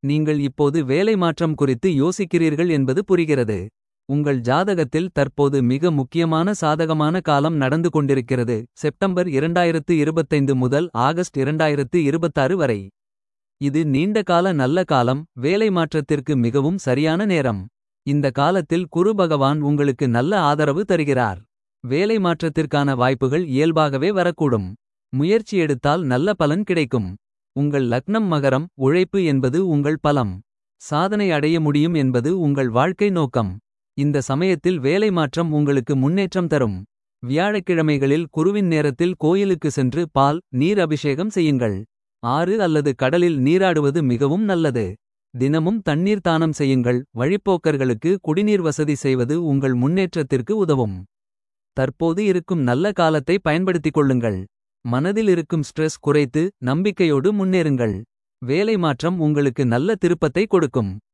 நீங்கள் இப்போது வேலை மாற்றம் குறித்து யோசிக்கிறீர்கள் என்பது புரிகிறது. உங்கள் ஜாதகத்தில் தற்போது மிக முக்கியமான சாதகமான காலம் நடந்து கொண்டிருக்கிறது. செப்டம்பர் 2025 முதல் ஆகஸ்ட் 2026 வரை. இது நீண்ட கால நல்ல காலம் வேலை மாற்றத்திற்கு மிகவும் சரியான நேரம். இந்த காலத்தில் குரு பகவான் உங்களுக்கு நல்ல ஆதரவு தருகிறார். வேலை மாற்றத்திற்கான வாய்ப்புகள் இயல்பாகவே வரக்கூடும். முயற்சி எடுத்தால் நல்ல பலன் கிடைக்கும். உங்கள் லக்னம் மகரம் உழைப்பு என்பது உங்கள் பலம். சாதனை அடைய முடியும் என்பது உங்கள் வாழ்க்கை நோக்கம். இந்த சமயத்தில் வேலை மாற்றம் உங்களுக்கு முன்னேற்றம் தரும். வியாழக்கிழமைகளில் குருவின் நேரத்தில் கோயிலுக்கு சென்று பால் நீர் அபிஷேகம் செய்யுங்கள். ஆறு அல்லது கடலில் நீராடுவது மிகவும் நல்லது. தினமும் தண்ணீர் தானம் செய்யுங்கள் வழிப்போக்கர்களுக்கு குடிநீர் வசதி செய்வது உங்கள் முன்னேற்றத்திற்கு உதவும். தற்போது இருக்கும் நல்ல காலத்தை பயன்படுத்திக் கொள்ளுங்கள். மனதில் இருக்கும் ஸ்ட்ரெஸ் குறைத்து நம்பிக்கையோடு முன்னேறுங்கள். வேலை மாற்றம் உங்களுக்கு நல்ல திருப்பத்தை கொடுக்கும்.